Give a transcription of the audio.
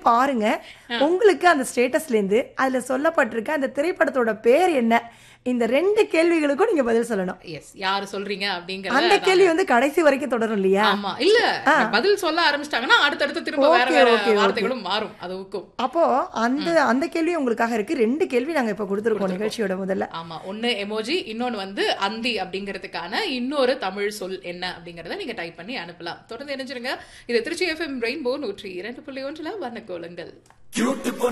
பாருங்க உங்களுக்கு அந்த ஸ்டேட்டஸ்ல இருந்து அதுல சொல்லப்பட்டிருக்க அந்த திரைப்படத்தோட பேர் என்ன இந்த ரெண்டு கேள்விகளுக்கும் நீங்க பதில் சொல்லணும் எஸ் யாரு சொல்றீங்க அந்த அப்படிங்கறத கேள்வி வந்து கடைசி வரைக்கும் தொடரும் இல்லையா ஆமா இல்ல பதில் சொல்ல ஆரம்பிச்சிட்டாங்கன்னா அடுத்தடுத்து திரும்ப வேற Okay, வேற okay, okay. வார்த்தைகளும் மாறும் அதுக்கும் அப்போ அந்த அந்த கேள்வி உங்களுக்காக இருக்கு ரெண்டு கேள்வி நாங்க இப்ப கொடுத்துருக்கோம் நிகழ்ச்சியோட முதல்ல ஆமா ஒண்ணு எமோஜி இன்னொன்னு வந்து அந்தி அப்படிங்கிறதுக்கான இன்னொரு தமிழ் சொல் என்ன அப்படிங்கறத நீங்க டைப் பண்ணி அனுப்பலாம் தொடர்ந்து இணைஞ்சிருங்க இது திருச்சி எஃப்எம் ரெயின்போ நூற்றி இரண்டு புள்ளி ஒன்றுல வண்ணக்கோலங்கள்